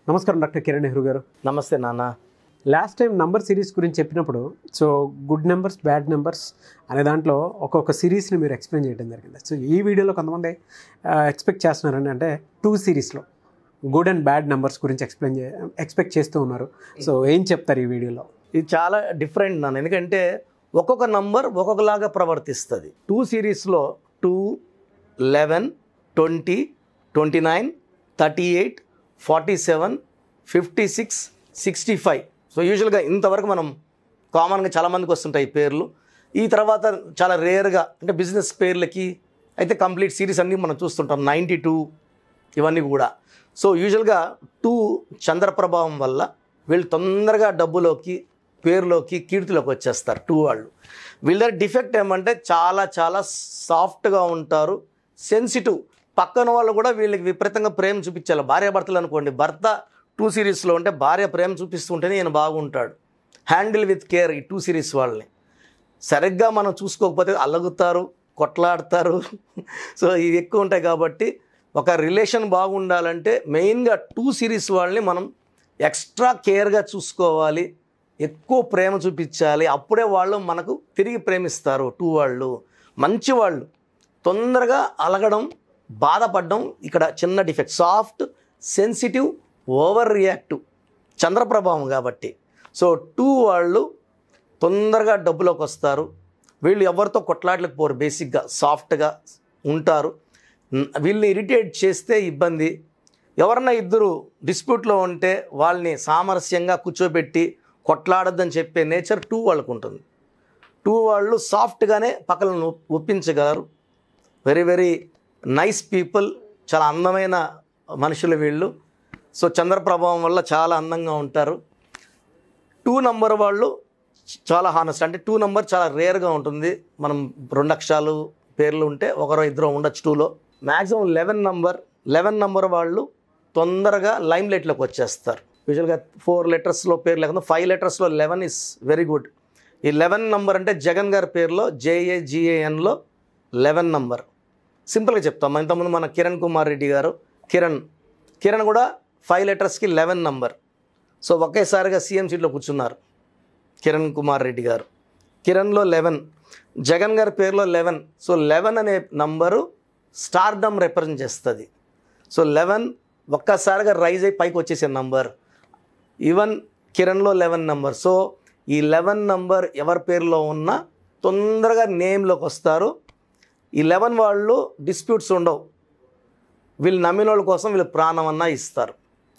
నమస్కారం డాక్టర్ కిరణ్ నెహ్రూ గారు నమస్తే నాన్న లాస్ట్ టైం నంబర్ సిరీస్ గురించి చెప్పినప్పుడు so good numbers bad numbers అనే దాంట్లో ఒక్కొక్క సిరీస్ని మీరు ఎక్స్ప్లెయిన్ చేయడం జరిగింది సో ఈ వీడియోలో కొంతమంది ఎక్స్పెక్ట్ చేస్తున్నారండి అంటే టూ సిరీస్లో గుడ్ అండ్ బ్యాడ్ నెంబర్స్ గురించి ఎక్స్ప్లెయిన్ చే ఎక్స్పెక్ట్ చేస్తూ ఉన్నారు సో ఏం చెప్తారు ఈ వీడియోలో ఇది చాలా డిఫరెంట్ నాన్న ఎందుకంటే ఒక్కొక్క నంబర్ ఒక్కొక్కలాగా ప్రవర్తిస్తుంది టూ సిరీస్లో two eleven twenty twenty nine thirty eight forty seven fifty six sixty five so యూజువల్గా ఇంతవరకు మనం కామన్గా చాలామందికి వస్తుంటాయి ఈ పేర్లు ఈ తర్వాత చాలా రేర్గా అంటే బిజినెస్ పేర్లకి అయితే కంప్లీట్ సిరీస్ అన్నీ మనం చూస్తుంటాం నైంటీ టూ ఇవన్నీ కూడా సో యూజువల్గా టూ చంద్ర ప్రభావం వల్ల వీళ్ళు తొందరగా డబ్బులోకి పేరులోకి కీర్తిలోకి వచ్చేస్తారు టూ వాళ్ళు వీళ్ళ దగ్గర డిఫెక్ట్ ఏమంటే చాలా చాలా సాఫ్ట్గా ఉంటారు సెన్సిటివ్ పక్కన వాళ్ళు కూడా వీళ్ళకి విపరీతంగా ప్రేమ చూపించాలి భార్యాభర్తలు అనుకోండి భర్త టూ సిరీస్లో ఉంటే భార్య ప్రేమ చూపిస్తుంటేనే ఈయన బాగుంటాడు హ్యాండిల్ విత్ కేర్ ఈ టూ సిరీస్ వాళ్ళని సరిగ్గా మనం చూసుకోకపోతే అలగుతారు కొట్లాడతారు సో ఇవి ఎక్కువ ఉంటాయి కాబట్టి ఒక రిలేషన్ బాగుండాలంటే మెయిన్గా టూ సిరీస్ వాళ్ళని మనం ఎక్స్ట్రా కేర్గా చూసుకోవాలి ఎక్కువ ప్రేమ చూపించాలి అప్పుడే వాళ్ళు మనకు తిరిగి ప్రేమిస్తారు టూ వాళ్ళు మంచి వాళ్ళు తొందరగా అలగడం బాధపడడం ఇక్కడ చిన్న defect soft sensitive over reactive చంద్రప్రభావం కాబట్టి సో టూ వాళ్ళు తొందరగా డబ్బులోకి వస్తారు వీళ్ళు ఎవరితో కొట్లాడలేకపోరు బేసిక్గా సాఫ్ట్గా ఉంటారు న్- వీళ్ళని ఇరిటేట్ చేస్తే ఇబ్బంది ఎవరన్నా ఇద్దరు డిస్ప్యూట్లో ఉంటే వాళ్ళని సామరస్యంగా కూర్చోబెట్టి కొట్లాడొద్దని చెప్పే నేచర్ టూ వాళ్ళకు ఉంటుంది టూ వాళ్ళు సాఫ్ట్గానే పక్కలను ఒప్- ఒప్పించగలరు వెరీ వెరీ నైస్ పీపుల్ చాలా అందమైన మనుషులు వీళ్ళు సో చంద్ర ప్రభావం వల్ల చాలా అందంగా ఉంటారు టూ నంబర్ వాళ్ళు చాలా హానెస్ట్ అంటే టూ నంబర్ చాలా రేర్గా ఉంటుంది మనం రెండు అక్షరాలు పేర్లు ఉంటే ఒకరో ఇద్దరు ఉండొచ్చు టూలో maximum eleven number eleven number వాళ్ళు తొందరగా లైమ్ లైట్లోకి వచ్చేస్తారు యూజువల్గా ఫోర్ లెటర్స్లో పేరు లేకుండా ఫైవ్ లెటర్స్లో లెవెన్ ఇస్ వెరీ గుడ్ ఈ లెవెన్ నంబర్ అంటే జగన్ గారి పేరులో జేఏజిఏఎన్లో లెవెన్ నంబర్ సింపుల్గా చెప్తాం ఇంతకుముందు మన కిరణ్ కుమార్ రెడ్డి గారు కిరణ్ కిరణ్ కూడా ఫైవ్ లెటర్స్కి లెవెన్ నంబర్ సో ఒకేసారిగా సీఎం సీట్లో కూర్చున్నారు కిరణ్ కుమార్ రెడ్డి గారు కిరణ్లో లెవెన్ జగన్ గారి పేరులో లెవెన్ సో లెవెన్ అనే నంబరు స్టార్డమ్ రిప్రజెంట్ చేస్తుంది సో లెవెన్ ఒక్కసారిగా రైజ్ అయి పైకి వచ్చేసే నంబర్ ఈవెన్ కిరణ్లో లెవెన్ నంబర్ సో ఈ లెవెన్ నంబర్ ఎవరి పేరులో ఉన్నా తొందరగా నేమ్లోకి వస్తారు ఈ లెవెన్ వాళ్ళు డిస్ప్యూట్స్ ఉండవు వీళ్ళు నమ్మిన వాళ్ళ కోసం వీళ్ళు ప్రాణం అన్నా ఇస్తారు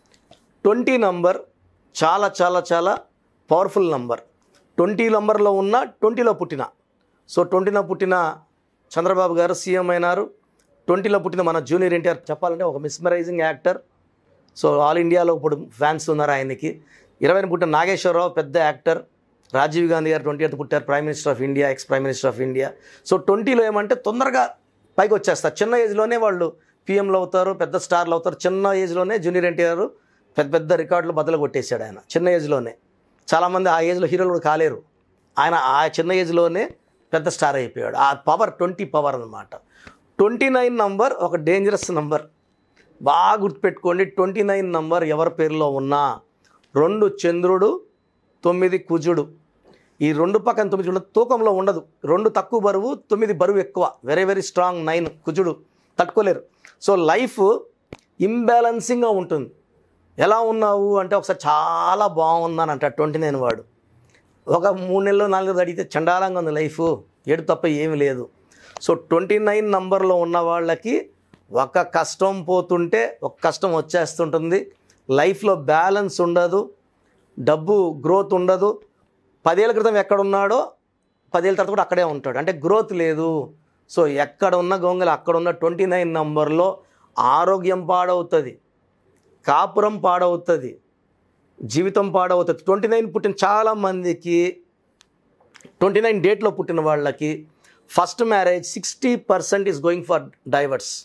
ట్వంటీ నంబర్ చాలా చాలా చాలా పవర్ఫుల్ నంబర్ ట్వంటీ నంబర్లో ఉన్న ట్వంటీలో పుట్టిన సో ట్వంటీలో పుట్టిన చంద్రబాబు గారు సీఎం అయినారు ట్వంటీలో పుట్టిన మన జూనియర్ ఎన్టీఆర్ చెప్పాలంటే ఒక మిస్మరైజింగ్ యాక్టర్ సో ఆల్ ఇండియాలో ఇప్పుడు ఫ్యాన్స్ ఉన్నారు ఆయనకి ఇరవైన పుట్టిన నాగేశ్వరరావు పెద్ద actor Rajiv Gandhi garu twenty eighth పుట్టారు prime minister of India ex prime minister of India so ట్వంటీలో ఏమంటే తొందరగా పైకి వచ్చేస్తారు చిన్న ఏజ్లోనే వాళ్ళు పిఎంలు అవుతారు పెద్ద స్టార్లు అవుతారు చిన్న ఏజ్లోనే జూనియర్ ఎన్టీఆర్ పెద్ద పెద్ద రికార్డులు బద్దలు కొట్టేశాడు ఆయన చిన్న ఏజ్లోనే చాలామంది ఆ ఏజ్లో హీరోలు కూడా కాలేరు ఆయన ఆ చిన్న ఏజ్లోనే పెద్ద స్టార్ అయిపోయాడు ఆ పవర్ ట్వంటీ పవర్ అనమాట ట్వంటీ నైన్ నంబర్ ఒక డేంజరస్ నంబర్ బాగా గుర్తుపెట్టుకోండి ట్వంటీ నైన్ నంబర్ ఎవరి పేరులో ఉన్నా రెండు చంద్రుడు తొమ్మిది కుజుడు ఈ రెండు పక్కన తొమ్మిది ఉండదు తూకంలో ఉండదు రెండు తక్కువ బరువు తొమ్మిది బరువు ఎక్కువ వెరీ వెరీ స్ట్రాంగ్ నైన్ కుజుడు తట్టుకోలేరు సో లైఫ్ ఇంబ్యాలెన్సింగ్గా ఉంటుంది ఎలా ఉన్నావు అంటే ఒకసారి చాలా బాగున్నాను అంట ట్వంటీ నైన్ వాడు ఒక మూడు నెలలు నాలుగు నెలలు అడిగితే చండాలంగా ఉంది లైఫ్ ఏడు తప్ప ఏమీ లేదు సో ట్వంటీ నైన్ నంబర్లో ఉన్న వాళ్ళకి ఒక కష్టం పోతుంటే ఒక కష్టం వచ్చేస్తుంటుంది లైఫ్లో బ్యాలెన్స్ ఉండదు డబ్బు గ్రోత్ ఉండదు పదేళ్ళ క్రితం ఎక్కడున్నాడో పదేళ్ళ తర్వాత కూడా అక్కడే ఉంటాడు అంటే గ్రోత్ లేదు సో ఎక్కడ ఉన్న గొంగలు అక్కడ ఉన్న ట్వంటీ నైన్ నంబర్లో ఆరోగ్యం పాడవుతుంది కాపురం పాడవుతుంది జీవితం పాడవుతుంది ట్వంటీ నైన్ పుట్టిన చాలామందికి ట్వంటీ నైన్ డేట్లో పుట్టిన వాళ్ళకి first marriage sixty percent is going for divorce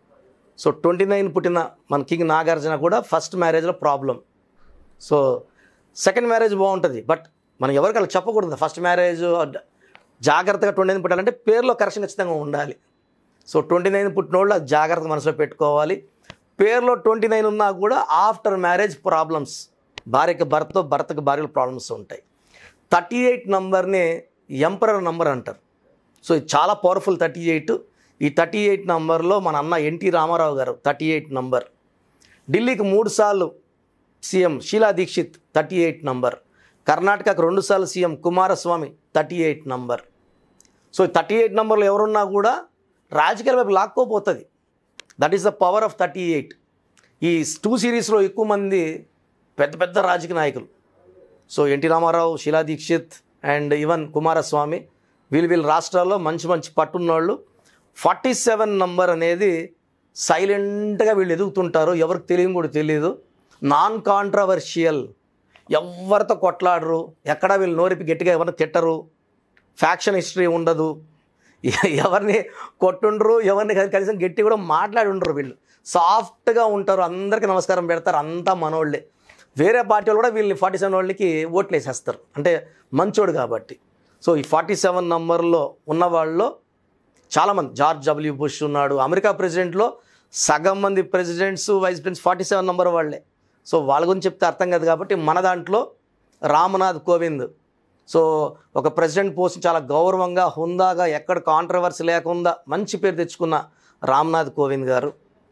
so twenty nine పుట్టిన మన కింగ్ నాగార్జున కూడా ఫస్ట్ మ్యారేజ్లో ప్రాబ్లం సో సెకండ్ మ్యారేజ్ బాగుంటుంది బట్ మనం ఎవరికి అలా చెప్పకూడదు ఫస్ట్ మ్యారేజ్ జాగ్రత్తగా ట్వంటీ నైన్ పుట్టాలంటే పేరులో కరెక్షన్ ఖచ్చితంగా ఉండాలి సో ట్వంటీ నైన్ పుట్టిన వాళ్ళు అది జాగ్రత్తగా మనసులో పెట్టుకోవాలి పేరులో ట్వంటీ నైన్ ఉన్నా కూడా ఆఫ్టర్ మ్యారేజ్ ప్రాబ్లమ్స్ భార్యకి భర్త భర్తకి భార్యలు ప్రాబ్లమ్స్ ఉంటాయి థర్టీ ఎయిట్ నంబర్ని ఎంపరర్ నంబర్ అంటారు సో ఇది చాలా పవర్ఫుల్ థర్టీ ఎయిట్ ఈ థర్టీ ఎయిట్ నంబర్లో మన అన్న ఎన్టీ రామారావు గారు థర్టీ ఎయిట్ నంబర్ ఢిల్లీకి మూడు సార్లు CM Sheila Dikshit thirty eight number కర్ణాటకకు రెండుసార్లు CM Kumaraswamy thirty eight number so thirty eight నంబర్లో ఎవరున్నా కూడా రాజకీయాల వైపు లాక్కోపోతుంది that is the power of thirty eight ఈ టూ సిరీస్లో ఎక్కువ మంది పెద్ద పెద్ద రాజకీయ నాయకులు సో ఎన్టీ రామారావు శిలా దీక్షిత్ అండ్ ఈవెన్ కుమారస్వామి వీళ్ళు వీళ్ళ రాష్ట్రాల్లో మంచి మంచి పట్టున్నోళ్ళు ఫార్టీ సెవెన్ నంబర్ అనేది సైలెంట్గా వీళ్ళు ఎదుగుతుంటారు ఎవరికి తెలియని కూడా తెలియదు నాన్ కాంట్రవర్షియల్ ఎవరితో కొట్లాడరు ఎక్కడ వీళ్ళు నోరిపి గట్టిగా ఎవరిని తిట్టరు ఫ్యాక్షన్ హిస్టరీ ఉండదు ఎ- ఎవరిని కొట్టుండ్రు ఎవరిని కని- కనీసం గట్టి కూడా మాట్లాడి ఉండరు వీళ్ళు సాఫ్ట్గా ఉంటారు అందరికీ నమస్కారం పెడతారు అంతా మనోళ్ళే వేరే పార్టీ వాళ్ళు కూడా వీళ్ళని ఫార్టీ సెవెన్ వాళ్ళకి ఓట్లు వేసేస్తారు అంటే మంచోడు కాబట్టి సో ఈ ఫార్టీ సెవెన్ నంబర్లో ఉన్న వాళ్ళలో చాలామంది జార్జ్ డబ్ల్యూ బుష్ ఉన్నాడు అమెరికా ప్రెసిడెంట్లో సగం మంది presidents vice presidents forty seven number వాళ్ళే సో వాళ్ళ గురించి చెప్తే అర్థం కాదు కాబట్టి మన దాంట్లో రామ్నాథ్ కోవింద్ సో ఒక ప్రెసిడెంట్ పోస్ట్ చాలా గౌరవంగా హుందాగా ఎక్కడ కాంట్రవర్సీ లేకుండా మంచి పేరు తెచ్చుకున్న రామ్నాథ్ కోవింద్ గారు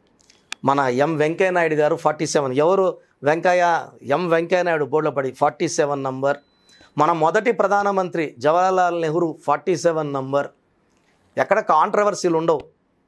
మన ఎం వెంకయ్య నాయుడు గారు ఫార్టీ సెవెన్ ఎవరు వెంకయ్య ఎం వెంకయ్య నాయుడు బోర్డులో పడి ఫార్టీ సెవెన్ నంబర్ మన మొదటి ప్రధానమంత్రి Jawaharlal Nehru forty seven number ఎక్కడ కాంట్రవర్సీలు ఉండవు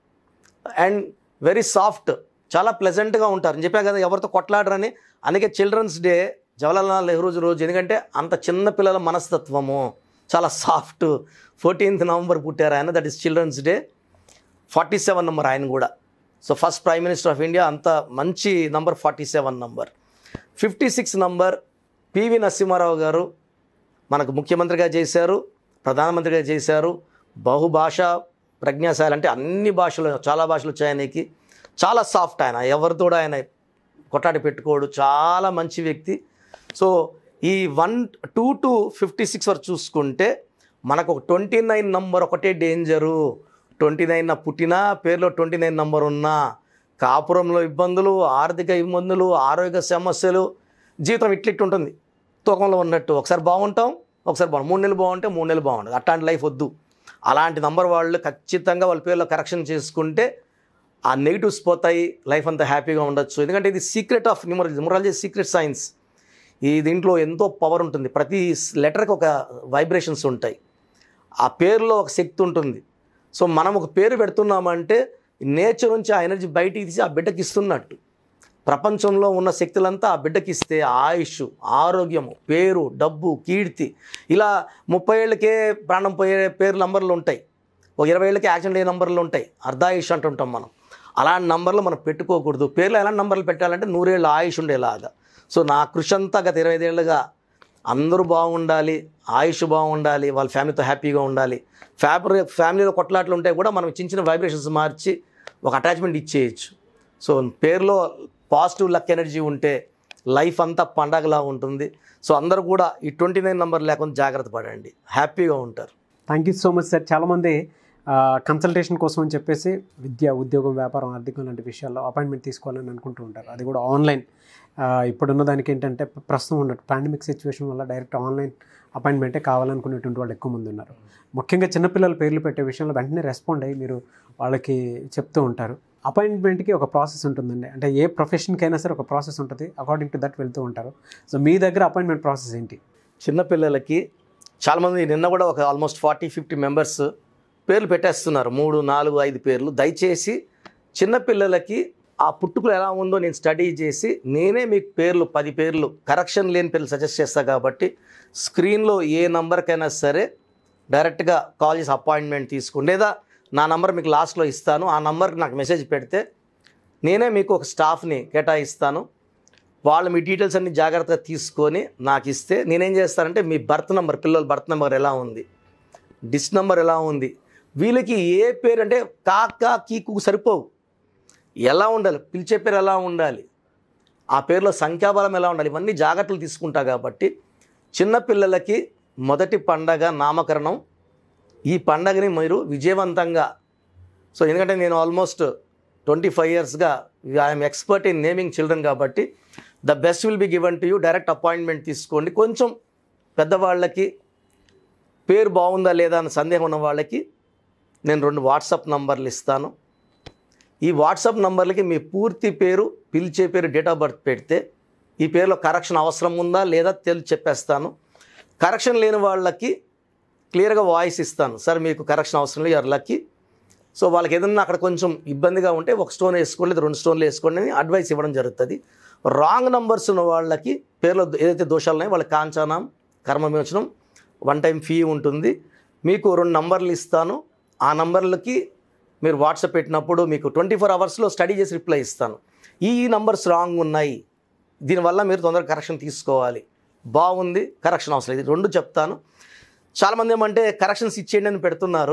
అండ్ వెరీ సాఫ్ట్ చాలా ప్లెజెంట్గా ఉంటారు నేను చెప్పా కదా ఎవరితో కొట్లాడరని అందుకే చిల్డ్రన్స్ డే జవహర్లాల్ నెహ్రూ రోజు ఎందుకంటే అంత చిన్న పిల్లల మనస్తత్వము చాలా సాఫ్ట్ ఫోర్టీన్త్ నవంబర్ పుట్టారు ఆయన that is children's day forty seven number ఆయన కూడా so first prime minister of India అంత మంచి number forty seven number fifty six number PV Narasimha Rao garu మనకు ముఖ్యమంత్రిగా చేశారు ప్రధానమంత్రిగా చేశారు బహుభాష ప్రజ్ఞాశాలి అంటే అన్ని భాషలు చాలా భాషలు వచ్చాయి ఆయనకి చాలా సాఫ్ట్ ఆయన ఎవరితో కూడా ఆయన కొట్టాడి పెట్టుకోడు చాలా మంచి వ్యక్తి సో ఈ one two to fifty six వరకు చూసుకుంటే మనకు ఒక ట్వంటీ నైన్ నంబర్ ఒకటే డేంజరు ట్వంటీ నైన్ పుట్టినా పేరులో ట్వంటీ నైన్ నంబర్ ఉన్నా కాపురంలో ఇబ్బందులు ఆర్థిక ఇబ్బందులు ఆరోగ్య సమస్యలు జీవితం ఇట్లిట్టు ఉంటుంది తూకంలో ఉన్నట్టు ఒకసారి బాగుంటాం ఒకసారి బాగుంటాం మూడు నెలలు బాగుంటే మూడు నెలలు బాగుంటుంది అట్లాంటి లైఫ్ వద్దు అలాంటి నంబర్ వాళ్ళు ఖచ్చితంగా వాళ్ళ పేర్లో కరెక్షన్ చేసుకుంటే ఆ నెగిటివ్స్ పోతాయి లైఫ్ అంతా హ్యాపీగా ఉండొచ్చు ఎందుకంటే ఇది secret of numerology numerology secret science ఈ దీంట్లో ఎంతో పవర్ ఉంటుంది ప్రతి లెటర్కి ఒక వైబ్రేషన్స్ ఉంటాయి ఆ పేరులో ఒక శక్తి ఉంటుంది సో మనం ఒక పేరు పెడుతున్నామంటే నేచర్ నుంచి ఆ ఎనర్జీ బయటికి తీసి ఆ బిడ్డకి ఇస్తున్నట్టు ప్రపంచంలో ఉన్న శక్తులంతా ఆ బిడ్డకి ఇస్తే ఆయుష్ ఆరోగ్యము పేరు డబ్బు కీర్తి ఇలా ముప్పై ఏళ్ళకే ప్రాణం పోయే పేరు నంబర్లు ఉంటాయి ఒక ఇరవై ఏళ్ళకి యాక్సిడెంట్ అయ్యే నంబర్లు ఉంటాయి అర్ధాయుష్ అంటుంటాం మనం అలాంటి నంబర్లు మనం పెట్టుకోకూడదు పేర్లు ఎలాంటి నంబర్లు పెట్టాలంటే నూరేళ్ళ ఆయుష్ ఉండేలాగా సో నా కృషి అంతా గత ఇరవై ఐదేళ్ళుగా అందరూ బాగుండాలి ఆయుష్ బాగుండాలి వాళ్ళ ఫ్యామిలీతో హ్యాపీగా ఉండాలి ఫ్యామిలీ ఫ్యామిలీలో కొట్లాట్లు ఉంటే కూడా మనం చిన్న చిన్న వైబ్రేషన్స్ మార్చి ఒక అటాచ్మెంట్ ఇచ్చేయచ్చు సో పేరులో పాజిటివ్ లక్ ఎనర్జీ ఉంటే లైఫ్ అంతా పండగలా ఉంటుంది సో అందరూ కూడా ఈ ట్వంటీ నైన్ నెంబర్ లేకుండా జాగ్రత్త పడండి హ్యాపీగా ఉంటారు thank you so much sir చాలామంది కన్సల్టేషన్ కోసం అని చెప్పేసి విద్య ఉద్యోగం వ్యాపారం ఆర్థికం లాంటి విషయాల్లో అపాయింట్మెంట్ తీసుకోవాలని అనుకుంటూ ఉంటారు అది కూడా ఆన్లైన్ ఇప్పుడున్న దానికి ఏంటంటే ప్రస్తుతం ఉన్న పాండమిక్ సిచ్యువేషన్ వల్ల డైరెక్ట్ ఆన్లైన్ అపాయింట్మెంటే కావాలనుకునేటువంటి వాళ్ళు ఎక్కువ మంది ఉన్నారు ముఖ్యంగా చిన్నపిల్లల పేర్లు పెట్టే విషయంలో వెంటనే రెస్పాండ్ అయ్యి మీరు వాళ్ళకి చెప్తూ ఉంటారు అపాయింట్మెంట్కి ఒక ప్రాసెస్ ఉంటుందండి అంటే ఏ ప్రొఫెషన్కి అయినా సరే ఒక ప్రాసెస్ ఉంటుంది అకార్డింగ్ టు దట్ వెళ్తూ ఉంటారు సో మీ దగ్గర అపాయింట్మెంట్ ప్రాసెస్ ఏంటి చిన్నపిల్లలకి చాలామంది నిన్న కూడా ఒక ఆల్మోస్ట్ ఫార్టీ ఫిఫ్టీ మెంబర్స్ పేర్లు పెట్టేస్తున్నారు మూడు నాలుగు ఐదు పేర్లు దయచేసి చిన్నపిల్లలకి ఆ పుట్టుకలు ఎలా ఉందో నేను స్టడీ చేసి నేనే మీకు పేర్లు పది పేర్లు కరెక్షన్ లేని పేర్లు సజెస్ట్ చేస్తా కాబట్టి స్క్రీన్లో ఏ నంబర్కైనా సరే డైరెక్ట్గా కాల్ చేసి అపాయింట్మెంట్ తీసుకోండి లేదా నా నంబర్ మీకు లాస్ట్లో ఇస్తాను ఆ నంబర్కి నాకు మెసేజ్ పెడితే నేనే మీకు ఒక స్టాఫ్ని కేటాయిస్తాను వాళ్ళు మీ డీటెయిల్స్ అన్ని జాగ్రత్తగా తీసుకొని నాకు ఇస్తే నేనేం చేస్తానంటే మీ బర్త్ నెంబర్ పిల్లల బర్త్ నెంబర్ ఎలా ఉంది డిస్ నెంబర్ ఎలా ఉంది వీళ్ళకి ఏ పేరు అంటే కాకా కీకు సరిపోవు ఎలా ఉండాలి పిలిచే పేరు ఎలా ఉండాలి ఆ పేరులో సంఖ్యాబలం ఎలా ఉండాలి ఇవన్నీ జాగ్రత్తలు తీసుకుంటా కాబట్టి చిన్నపిల్లలకి మొదటి పండగ నామకరణం ఈ పండగని మీరు విజయవంతంగా సో ఎందుకంటే నేను ఆల్మోస్ట్ ట్వంటీ ఫైవ్ ఇయర్స్గా I'm expert in naming children కాబట్టి the best will be given to you direct appointment తీసుకోండి కొంచెం పెద్దవాళ్ళకి పేరు బాగుందా లేదా అని సందేహం ఉన్న వాళ్ళకి నేను రెండు వాట్సాప్ నంబర్లు ఇస్తాను ఈ వాట్సాప్ నంబర్లకి మీ పూర్తి పేరు పిలిచే పేరు డేట్ ఆఫ్ బర్త్ పెడితే ఈ పేరులో కరెక్షన్ అవసరం ఉందా లేదా తెలి చెప్పేస్తాను కరెక్షన్ లేని వాళ్ళకి క్లియర్గా వాయిస్ ఇస్తాను సార్ మీకు కరెక్షన్ అవసరం లేదు యూఆర్ లక్కీ సో వాళ్ళకి ఏదన్నా అక్కడ కొంచెం ఇబ్బందిగా ఉంటే ఒక స్టోన్ వేసుకోండి లేదా రెండు స్టోన్లు వేసుకోండి అని అడ్వైస్ ఇవ్వడం జరుగుతుంది రాంగ్ నంబర్స్ ఉన్న వాళ్ళకి పేర్లో ఏదైతే దోషాలు ఉన్నాయో వాళ్ళకి కాంచానం కర్మవిమోచనం వన్ టైం ఫీ ఉంటుంది మీకు రెండు నంబర్లు ఇస్తాను ఆ నంబర్లకి మీరు వాట్సాప్ పెట్టినప్పుడు మీకు ట్వంటీ ఫోర్ అవర్స్లో స్టడీ చేసి రిప్లై ఇస్తాను ఈ ఈ నంబర్స్ రాంగ్ ఉన్నాయి దీనివల్ల మీరు తొందరగా కరెక్షన్ తీసుకోవాలి బాగుంది కరెక్షన్ అవసరం లేదు రెండు చెప్తాను చాలామంది ఏమంటే కరెక్షన్స్ ఇచ్చేయండి అని పెడుతున్నారు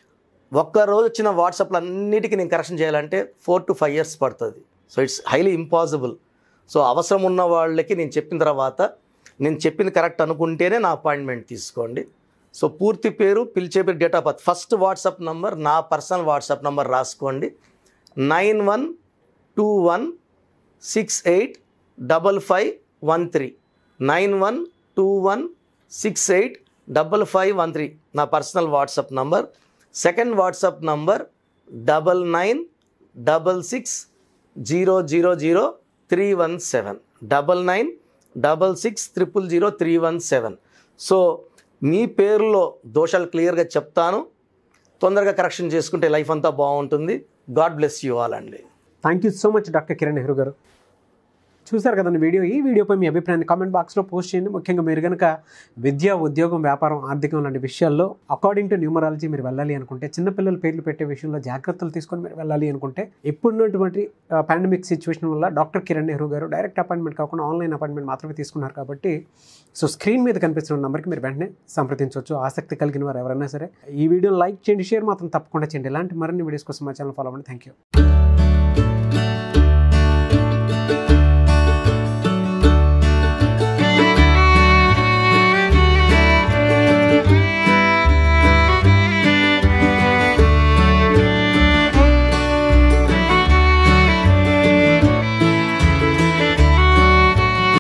ఒక్క రోజు వచ్చిన వాట్సాప్లో అన్నిటికీ నేను కరెక్షన్ చేయాలంటే ఫోర్ టు ఫైవ్ ఇయర్స్ పడుతుంది so it's highly impossible so అవసరం ఉన్న వాళ్ళకి నేను చెప్పిన తర్వాత నేను చెప్పింది కరెక్ట్ అనుకుంటేనే నా అపాయింట్మెంట్ తీసుకోండి సో పూర్తి పేరు పిలిచే పేరు date of birth first WhatsApp number నా పర్సనల్ వాట్సాప్ నంబర్ రాసుకోండి nine one two one six eight double five one three nine one two one six eight double five one three నా personal WhatsApp number second WhatsApp number double nine double six zero zero zero three one seven double nine double six triple zero three one seven so మీ పేరులో దోషాలు క్లియర్గా చెప్తాను తొందరగా correction చేసుకుంటే life అంతా బాగుంటుంది గాడ్ బ్లెస్ యూ ఆల్ అండి thank you so much doctor Kiran Nehru garu చూసారు కదండి వీడియో ఈ వీడియోపై మీ అభిప్రాయాన్ని కామెంట్ బాక్స్లో పోస్ట్ చేయండి ముఖ్యంగా మీరు కనుక విద్య ఉద్యోగం వ్యాపారం ఆర్థికం లాంటి విషయాల్లో అకార్డింగ్ టు న్యూమరాలజీ మీరు వెళ్ళాలి అనుకుంటే చిన్నపిల్లల పేర్లు పెట్టే విషయంలో జాగ్రత్తలు తీసుకొని మీరు వెళ్ళాలి అనుకుంటే ఇప్పుడున్నటువంటి పాండమిక్ సిచ్యువేషన్ వల్ల doctor Kiran Nehru garu direct appointment కాకుండా ఆన్లైన్ అపాయింట్మెంట్ మాత్రమే తీసుకున్నారు కాబట్టి సో స్క్రీన్ మీద కనిపిస్తున్న నెంబర్కి మీరు వెంటనే సంప్రదించవచ్చు ఆసక్తి కలిగిన వారు ఎవరైనా సరే ఈ వీడియోని లైక్ చేయండి షేర్ మాత్రం తప్పకుండా చేయండి ఇలాంటి మరిన్ని వీడియోస్ కోసం మా ఛానల్ ఫాలో అవ్వండి థ్యాంక్ యూ